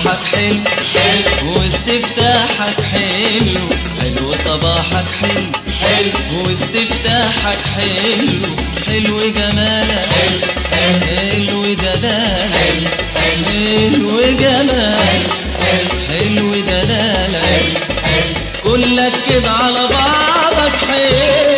صباحك حلو حلو واستفتاحك حلو حلو صباحك حلو حلو واستفتاحك حلو حلو جمالك حلو حلو حلو دلالك حلو حلو حلو جمالك حلو حلو دلالك حلو كلك كده على بعضك حلو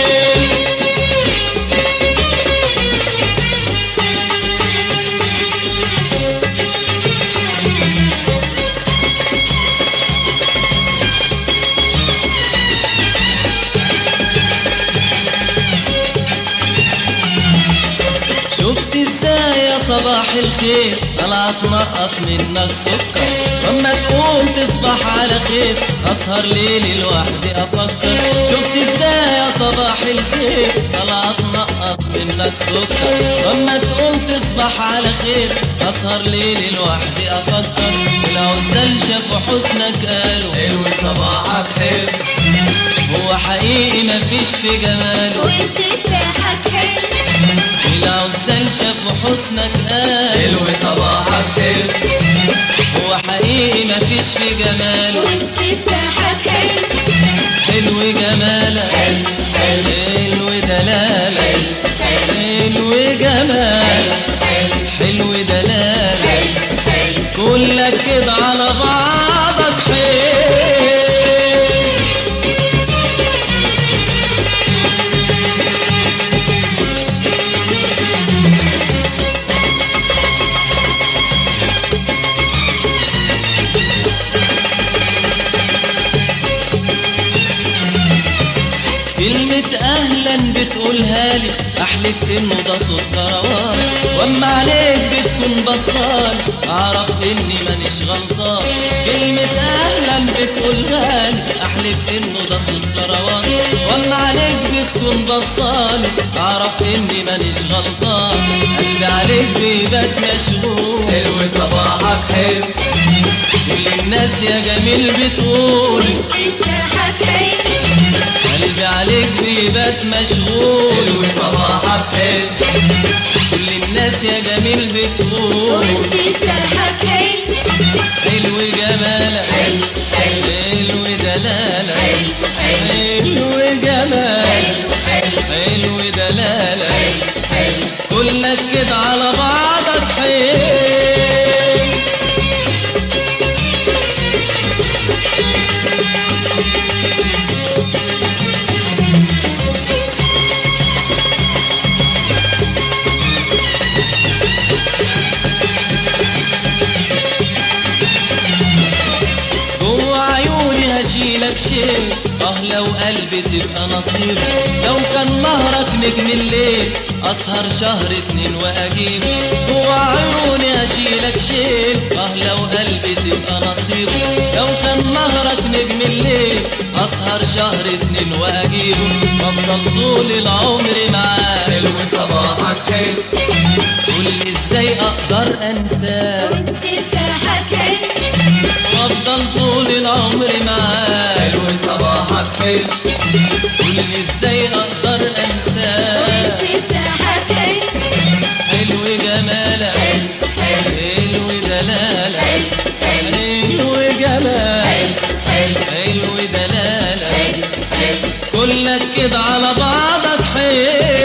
شفت ازاي يا صباح الخير طلعت نقط منك سكر واما تقوم تصبح على خير اسهر ليلي لوحدي افكر شفت ازاي يا صباح الخير طلعت نقط منك سكر واما تقوم تصبح على خير اسهر ليلي لوحدي افكر العزال شافوا حسنك قالوا حلو صباحك حلو هو حقيقي مفيش في جماله واستفتاحك حلو العزال شافوا حسنك قالوا حلو صباحك حلو هو حقيقي مفيش في جماله واستفتاحك حلو حلو جمالك حلو حلو حلو دلالك حلو حلو جمالك حلو حلو دلالك حلو كلك كده على بعضك حلو كلمة أهلا بتقولها لي أحلف إنه ده صوت كروان وأما عليك بتكون بصال أعرف إني مانيش غلطان كلمة أهلا بتقولها لي أحلف إنه ده صوت كروان وأما عليك بتكون بصال أعرف إني مانيش غلطان قلبي عليك بيبات مشغول حلو صباحك حلو كل الناس يا جميل بتقول واستفتاحك حلو قلبي عليك بيبات مشغول حلو صباحك حلو كل الناس يا جميل بتقول واستفتاحك حلو حلو جمالك حلو حلو حلو دلالك حلو حلو حلو جمالك حلو حلو دلالك حلو كلك كده على بعضك حلو جوه عيوني هشيلك شيء اه لو قلبي تبقى نصيب لو كان مهرك نجم الليل اسهر شهر اتنين واجيب جوه عيوني هشيلك شيء اه لو قلبي تبقى نصيب لو كان مهرك نجم الليل اسهر شهر اتنين واجيب افضل طول العمر معاك حلو صباحك حلو قولي ازاي اقدر انساك واستفتاحك حلو وافضل طول العمر معاك حلو صباحك حلو قولي ازاي اقدر انساك واستفتاحك حلو حلو جمالك حلو حلو دلالك حلو حلو جمالك حلو حلو دلالك حلو كلك كده على بعضك حلو